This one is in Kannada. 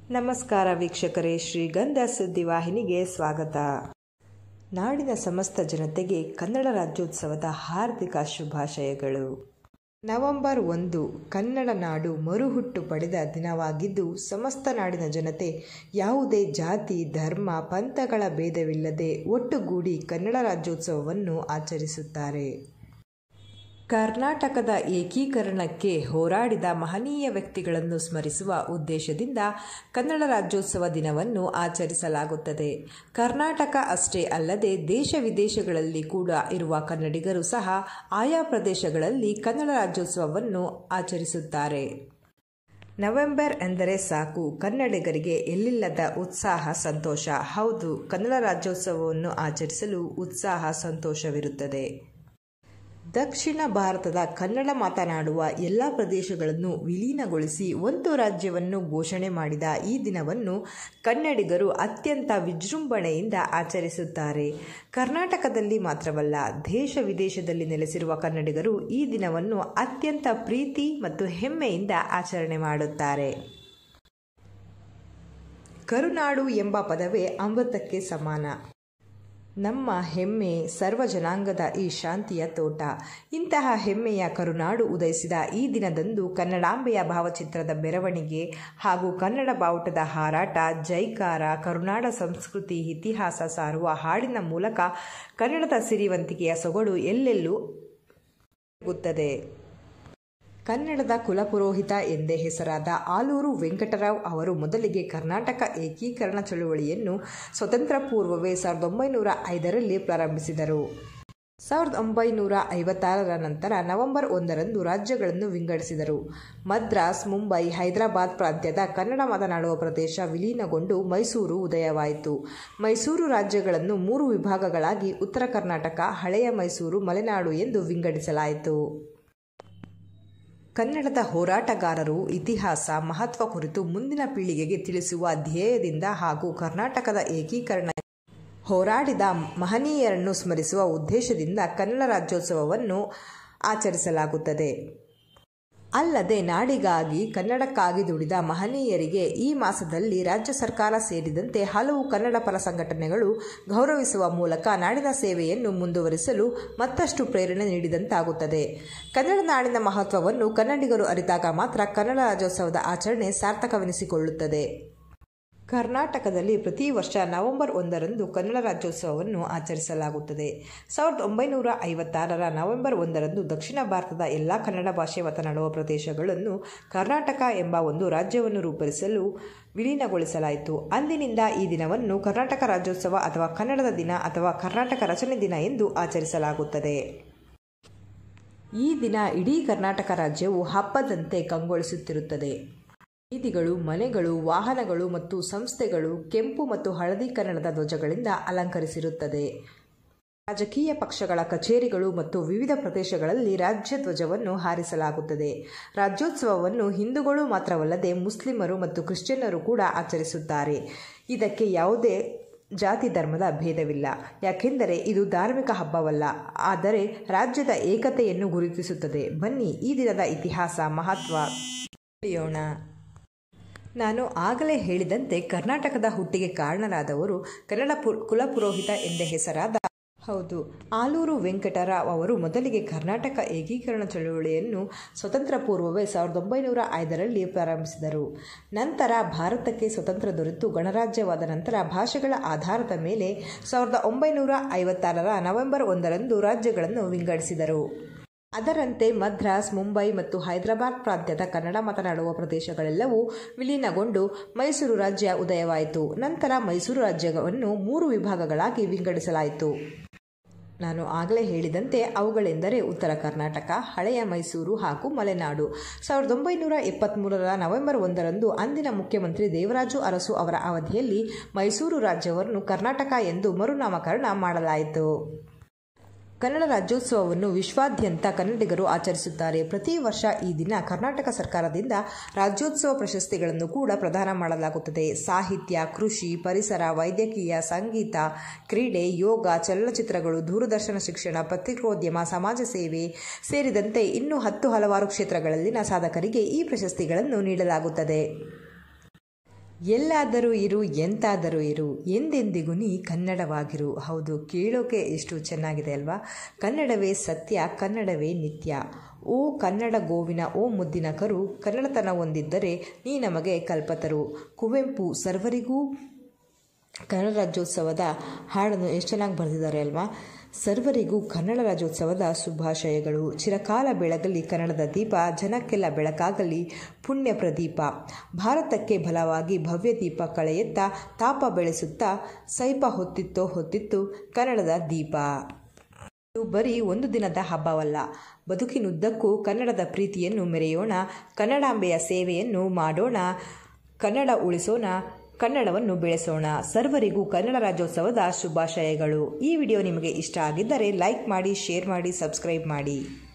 ನಮಸ್ಕಾರ ವೀಕ್ಷಕರೇ ಶ್ರೀಗಂಧ ಸುದ್ದಿವಾಹಿನಿಗೆ ಸ್ವಾಗತ ನಾಡಿನ ಸಮಸ್ತ ಜನತೆಗೆ ಕನ್ನಡ ರಾಜ್ಯೋತ್ಸವದ ಹಾರ್ದಿಕ ಶುಭಾಶಯಗಳು ನವೆಂಬರ್ ಒಂದು ಕನ್ನಡ ನಾಡು ಮರುಹುಟ್ಟು ಪಡೆದ ದಿನವಾಗಿದ್ದು ಸಮಸ್ತ ನಾಡಿನ ಜನತೆ ಯಾವುದೇ ಜಾತಿ ಧರ್ಮ ಪಂಥಗಳ ಭೇದವಿಲ್ಲದೆ ಒಟ್ಟುಗೂಡಿ ಕನ್ನಡ ರಾಜ್ಯೋತ್ಸವವನ್ನು ಆಚರಿಸುತ್ತಾರೆ ಕರ್ನಾಟಕದ ಏಕೀಕರಣಕ್ಕೆ ಹೋರಾಡಿದ ಮಹನೀಯ ವ್ಯಕ್ತಿಗಳನ್ನು ಸ್ಮರಿಸುವ ಉದ್ದೇಶದಿಂದ ಕನ್ನಡ ರಾಜ್ಯೋತ್ಸವ ದಿನವನ್ನು ಆಚರಿಸಲಾಗುತ್ತದೆ ಕರ್ನಾಟಕ ಅಷ್ಟೇ ಅಲ್ಲದೆ ದೇಶ ವಿದೇಶಗಳಲ್ಲಿ ಕೂಡ ಇರುವ ಕನ್ನಡಿಗರು ಸಹ ಆಯಾ ಪ್ರದೇಶಗಳಲ್ಲಿ ಕನ್ನಡ ರಾಜ್ಯೋತ್ಸವವನ್ನು ಆಚರಿಸುತ್ತಾರೆ ನವೆಂಬರ್ ಎಂದರೆ ಸಾಕು ಕನ್ನಡಿಗರಿಗೆ ಎಲ್ಲಿಲ್ಲದ ಉತ್ಸಾಹ ಸಂತೋಷ ಹೌದು ಕನ್ನಡ ರಾಜ್ಯೋತ್ಸವವನ್ನು ಆಚರಿಸಲು ಉತ್ಸಾಹ ಸಂತೋಷವಿರುತ್ತದೆ ದಕ್ಷಿಣ ಭಾರತದ ಕನ್ನಡ ಮಾತನಾಡುವ ಎಲ್ಲ ಪ್ರದೇಶಗಳನ್ನು ವಿಲೀನಗೊಳಿಸಿ ಒಂದು ರಾಜ್ಯವನ್ನು ಘೋಷಣೆ ಮಾಡಿದ ಈ ದಿನವನ್ನು ಕನ್ನಡಿಗರು ಅತ್ಯಂತ ವಿಜೃಂಭಣೆಯಿಂದ ಆಚರಿಸುತ್ತಾರೆ ಕರ್ನಾಟಕದಲ್ಲಿ ಮಾತ್ರವಲ್ಲ ದೇಶ ವಿದೇಶದಲ್ಲಿ ನೆಲೆಸಿರುವ ಕನ್ನಡಿಗರು ಈ ದಿನವನ್ನು ಅತ್ಯಂತ ಪ್ರೀತಿ ಮತ್ತು ಹೆಮ್ಮೆಯಿಂದ ಆಚರಣೆ ಮಾಡುತ್ತಾರೆ ಕರುನಾಡು ಎಂಬ ಪದವೇ ಅಮೃತಕ್ಕೆ ಸಮಾನ ನಮ್ಮ ಹೆಮ್ಮೆ ಸರ್ವ ಜನಾಂಗದ ಈ ಶಾಂತಿಯ ತೋಟ ಇಂತಹ ಹೆಮ್ಮೆಯ ಕರುನಾಡು ಉದಯಿಸಿದ ಈ ದಿನದಂದು ಕನ್ನಡಾಂಬೆಯ ಭಾವಚಿತ್ರದ ಮೆರವಣಿಗೆ ಹಾಗೂ ಕನ್ನಡ ಬಾವುಟದ ಹಾರಾಟ ಜೈಕಾರ ಕರುನಾಡ ಸಂಸ್ಕೃತಿ ಇತಿಹಾಸ ಸಾರುವ ಹಾಡಿನ ಮೂಲಕ ಕನ್ನಡದ ಸಿರಿವಂತಿಕೆಯ ಸೊಗಡು ಎಲ್ಲೆಲ್ಲೂ ಆಗುತ್ತದೆ ಕನ್ನಡದ ಕುಲಪುರೋಹಿತ ಎಂದೇ ಹೆಸರಾದ ಆಲೂರು ವೆಂಕಟರಾವ್ ಅವರು ಮೊದಲಿಗೆ ಕರ್ನಾಟಕ ಏಕೀಕರಣ ಚಳುವಳಿಯನ್ನು ಸ್ವತಂತ್ರ ಪೂರ್ವವೇ ಸಾವಿರದ ಒಂಬೈನೂರ ಐದರಲ್ಲಿ ಪ್ರಾರಂಭಿಸಿದರು ಸಾವಿರದ ಒಂಬೈನೂರ ಐವತ್ತಾರರ ನಂತರ ನವೆಂಬರ್ ಒಂದರಂದು ರಾಜ್ಯಗಳನ್ನು ವಿಂಗಡಿಸಿದರು ಮದ್ರಾಸ್ ಮುಂಬೈ ಹೈದರಾಬಾದ್ ಪ್ರಾಂತ್ಯದ ಕನ್ನಡ ಮಾತನಾಡುವ ಪ್ರದೇಶ ವಿಲೀನಗೊಂಡು ಮೈಸೂರು ಉದಯವಾಯಿತು ಮೈಸೂರು ರಾಜ್ಯಗಳನ್ನು ಮೂರು ವಿಭಾಗಗಳಾಗಿ ಉತ್ತರ ಕರ್ನಾಟಕ ಹಳೆಯ ಮೈಸೂರು ಮಲೆನಾಡು ಎಂದು ವಿಂಗಡಿಸಲಾಯಿತು ಕನ್ನಡದ ಹೋರಾಟಗಾರರು ಇತಿಹಾಸ ಮಹತ್ವ ಕುರಿತು ಮುಂದಿನ ಪೀಳಿಗೆಗೆ ತಿಳಿಸುವ ಧ್ಯೇಯದಿಂದ ಹಾಗೂ ಕರ್ನಾಟಕದ ಏಕೀಕರಣ ಹೋರಾಡಿದ ಮಹನೀಯರನ್ನು ಸ್ಮರಿಸುವ ಉದ್ದೇಶದಿಂದ ಕನ್ನಡ ರಾಜ್ಯೋತ್ಸವವನ್ನು ಆಚರಿಸಲಾಗುತ್ತದೆ ಅಲ್ಲದೆ ನಾಡಿಗಾಗಿ ಕನ್ನಡಕ್ಕಾಗಿ ದುಡಿದ ಮಹನೀಯರಿಗೆ ಈ ಮಾಸದಲ್ಲಿ ರಾಜ್ಯ ಸರ್ಕಾರ ಸೇರಿದಂತೆ ಹಲವು ಕನ್ನಡ ಪರ ಸಂಘಟನೆಗಳು ಗೌರವಿಸುವ ಮೂಲಕ ನಾಡಿನ ಸೇವೆಯನ್ನು ಮುಂದುವರಿಸಲು ಮತ್ತಷ್ಟು ಪ್ರೇರಣೆ ನೀಡಿದಂತಾಗುತ್ತದೆ ಕನ್ನಡ ನಾಡಿನ ಮಹತ್ವವನ್ನು ಕನ್ನಡಿಗರು ಅರಿತಾಗ ಮಾತ್ರ ಕನ್ನಡ ರಾಜ್ಯೋತ್ಸವದ ಆಚರಣೆ ಸಾರ್ಥಕವೆನಿಸಿಕೊಳ್ಳುತ್ತದೆ ಕರ್ನಾಟಕದಲ್ಲಿ ಪ್ರತಿ ವರ್ಷ ನವೆಂಬರ್ ಒಂದರಂದು ಕನ್ನಡ ರಾಜ್ಯೋತ್ಸವವನ್ನು ಆಚರಿಸಲಾಗುತ್ತದೆ ಸಾವಿರದ ಒಂಬೈನೂರ ಐವತ್ತಾರರ ನವೆಂಬರ್ ಒಂದರಂದು ದಕ್ಷಿಣ ಭಾರತದ ಎಲ್ಲ ಕನ್ನಡ ಭಾಷೆ ಮಾತನಾಡುವ ಪ್ರದೇಶಗಳನ್ನು ಕರ್ನಾಟಕ ಎಂಬ ಒಂದು ರಾಜ್ಯವನ್ನು ರೂಪಿಸಲು ವಿಲೀನಗೊಳಿಸಲಾಯಿತು ಅಂದಿನಿಂದ ಈ ದಿನವನ್ನು ಕರ್ನಾಟಕ ರಾಜ್ಯೋತ್ಸವ ಅಥವಾ ಕನ್ನಡದ ದಿನ ಅಥವಾ ಕರ್ನಾಟಕ ರಚನೆ ದಿನ ಎಂದು ಆಚರಿಸಲಾಗುತ್ತದೆ ಈ ದಿನ ಇಡೀ ಕರ್ನಾಟಕ ರಾಜ್ಯವು ಹಬ್ಬದಂತೆ ಕಂಗೊಳಿಸುತ್ತಿರುತ್ತದೆ ಬೀದಿಗಳು ಮನೆಗಳು ವಾಹನಗಳು ಮತ್ತು ಸಂಸ್ಥೆಗಳು ಕೆಂಪು ಮತ್ತು ಹಳದಿ ಕನ್ನಡದ ಧ್ವಜಗಳಿಂದ ಅಲಂಕರಿಸಿರುತ್ತದೆ ರಾಜಕೀಯ ಪಕ್ಷಗಳ ಕಚೇರಿಗಳು ಮತ್ತು ವಿವಿಧ ಪ್ರದೇಶಗಳಲ್ಲಿ ರಾಜ್ಯ ಧ್ವಜವನ್ನು ಹಾರಿಸಲಾಗುತ್ತದೆ ರಾಜ್ಯೋತ್ಸವವನ್ನು ಹಿಂದೂಗಳು ಮಾತ್ರವಲ್ಲದೆ ಮುಸ್ಲಿಮರು ಮತ್ತು ಕ್ರಿಶ್ಚಿಯನ್ನರು ಕೂಡ ಆಚರಿಸುತ್ತಾರೆ ಇದಕ್ಕೆ ಯಾವುದೇ ಜಾತಿ ಧರ್ಮದ ಭೇದವಿಲ್ಲ ಯಾಕೆಂದರೆ ಇದು ಧಾರ್ಮಿಕ ಹಬ್ಬವಲ್ಲ ಆದರೆ ರಾಜ್ಯದ ಏಕತೆಯನ್ನು ಗುರುತಿಸುತ್ತದೆ ಬನ್ನಿ ಈ ದಿನದ ಇತಿಹಾಸ ಮಹತ್ವ ತಿಳಿಯೋಣ ನಾನು ಆಗಲೇ ಹೇಳಿದಂತೆ ಕರ್ನಾಟಕದ ಹುಟ್ಟಿಗೆ ಕಾರಣರಾದವರು ಕನ್ನಡ ಪು ಕುಲಪುರೋಹಿತ ಎಂದೇ ಹೆಸರಾದ ಹೌದು ಆಲೂರು ವೆಂಕಟರಾವ್ ಅವರು ಮೊದಲಿಗೆ ಕರ್ನಾಟಕ ಏಕೀಕರಣ ಚಳುವಳಿಯನ್ನು ಸ್ವತಂತ್ರ ಪೂರ್ವವೇ ಸಾವಿರದ ಒಂಬೈನೂರ ಐದರಲ್ಲಿ ಪ್ರಾರಂಭಿಸಿದರು ನಂತರ ಭಾರತಕ್ಕೆ ಸ್ವತಂತ್ರ ದೊರೆತು ಗಣರಾಜ್ಯವಾದ ನಂತರ ಭಾಷೆಗಳ ಆಧಾರದ ಮೇಲೆ ಸಾವಿರದ ಒಂಬೈನೂರ ಐವತ್ತಾರರ ನವೆಂಬರ್ ಒಂದರಂದು ರಾಜ್ಯಗಳನ್ನು ವಿಂಗಡಿಸಿದರು ಅದರಂತೆ ಮದ್ರಾಸ್ ಮುಂಬೈ ಮತ್ತು ಹೈದರಾಬಾದ್ ಪ್ರಾಂತ್ಯದ ಕನ್ನಡ ಮಾತನಾಡುವ ಪ್ರದೇಶಗಳೆಲ್ಲವೂ ವಿಲೀನಗೊಂಡು ಮೈಸೂರು ರಾಜ್ಯ ಉದಯವಾಯಿತು ನಂತರ ಮೈಸೂರು ರಾಜ್ಯವನ್ನು ಮೂರು ವಿಭಾಗಗಳಾಗಿ ವಿಂಗಡಿಸಲಾಯಿತು ನಾನು ಆಗಲೇ ಹೇಳಿದಂತೆ ಅವುಗಳೆಂದರೆ ಉತ್ತರ ಕರ್ನಾಟಕ ಹಳೆಯ ಮೈಸೂರು ಹಾಗೂ ಮಲೆನಾಡು ಸಾವಿರದ ಒಂಬೈನೂರ ಎಪ್ಪತ್ತ್ಮೂರರ ನವೆಂಬರ್ ಒಂದರಂದು ಅಂದಿನ ಮುಖ್ಯಮಂತ್ರಿ ದೇವರಾಜು ಅರಸು ಅವರ ಅವಧಿಯಲ್ಲಿ ಮೈಸೂರು ರಾಜ್ಯವನ್ನು ಕರ್ನಾಟಕ ಎಂದು ಮರುನಾಮಕರಣ ಮಾಡಲಾಯಿತು ಕನ್ನಡ ರಾಜ್ಯೋತ್ಸವವನ್ನು ವಿಶ್ವಾದ್ಯಂತ ಕನ್ನಡಿಗರು ಆಚರಿಸುತ್ತಾರೆ ಪ್ರತಿ ವರ್ಷ ಈ ದಿನ ಕರ್ನಾಟಕ ಸರ್ಕಾರದಿಂದ ರಾಜ್ಯೋತ್ಸವ ಪ್ರಶಸ್ತಿಗಳನ್ನು ಕೂಡ ಪ್ರದಾನ ಮಾಡಲಾಗುತ್ತದೆ ಸಾಹಿತ್ಯ ಕೃಷಿ ಪರಿಸರ ವೈದ್ಯಕೀಯ ಸಂಗೀತ ಕ್ರೀಡೆ ಯೋಗ ಚಲನಚಿತ್ರಗಳು ದೂರದರ್ಶನ ಶಿಕ್ಷಣ ಪತ್ರಿಕೋದ್ಯಮ ಸಮಾಜ ಸೇವೆ ಸೇರಿದಂತೆ ಇನ್ನೂ ಹತ್ತು ಹಲವಾರು ಕ್ಷೇತ್ರಗಳಲ್ಲಿನ ಸಾಧಕರಿಗೆ ಈ ಪ್ರಶಸ್ತಿಗಳನ್ನು ನೀಡಲಾಗುತ್ತದೆ ಎಲ್ಲಾದರೂ ಇರು ಎಂತಾದರೂ ಇರು ಎಂದೆಂದಿಗೂ ನೀ ಕನ್ನಡವಾಗಿರು ಹೌದು ಕೇಳೋಕೆ ಎಷ್ಟು ಚೆನ್ನಾಗಿದೆ ಅಲ್ವಾ ಕನ್ನಡವೇ ಸತ್ಯ ಕನ್ನಡವೇ ನಿತ್ಯ ಓ ಕನ್ನಡ ಗೋವಿನ ಓ ಮುದ್ದಿನ ಕರು ಕನ್ನಡತನ ಹೊಂದಿದ್ದರೆ ನೀ ನಮಗೆ ಕಲ್ಪತರು ಕುವೆಂಪು ಸರ್ವರಿಗೂ ಕನ್ನಡ ರಾಜ್ಯೋತ್ಸವದ ಹಾಡನ್ನು ಎಷ್ಟು ಚೆನ್ನಾಗಿ ಬರೆದಿದ್ದಾರೆ ಅಲ್ವಾ ಸರ್ವರಿಗೂ ಕನ್ನಡ ರಾಜ್ಯೋತ್ಸವದ ಶುಭಾಶಯಗಳು ಚಿರಕಾಲ ಬೆಳಗಲಿ ಕನ್ನಡದ ದೀಪ ಜನಕ್ಕೆಲ್ಲ ಬೆಳಕಾಗಲಿ ಪುಣ್ಯ ಪ್ರದೀಪ ಭಾರತಕ್ಕೆ ಬಲವಾಗಿ ಭವ್ಯ ದೀಪ ಕಳೆಯುತ್ತಾ ತಾಪ ಬೆಳೆಸುತ್ತಾ ಸೈಪ ಹೊತ್ತಿತ್ತೋ ಹೊತ್ತಿತ್ತು ಕನ್ನಡದ ದೀಪ ಇದು ಬರೀ ಒಂದು ದಿನದ ಹಬ್ಬವಲ್ಲ ಬದುಕಿನುದ್ದಕ್ಕೂ ಕನ್ನಡದ ಪ್ರೀತಿಯನ್ನು ಮೆರೆಯೋಣ ಕನ್ನಡಾಂಬೆಯ ಸೇವೆಯನ್ನು ಮಾಡೋಣ ಕನ್ನಡ ಉಳಿಸೋಣ ಕನ್ನಡವನ್ನು ಬೆಳೆಸೋಣ ಸರ್ವರಿಗೂ ಕನ್ನಡ ರಾಜ್ಯೋತ್ಸವದ ಶುಭಾಶಯಗಳು ಈ ವಿಡಿಯೋ ನಿಮಗೆ ಇಷ್ಟ ಆಗಿದ್ದರೆ ಲೈಕ್ ಮಾಡಿ ಶೇರ್ ಮಾಡಿ ಸಬ್ಸ್ಕ್ರೈಬ್ ಮಾಡಿ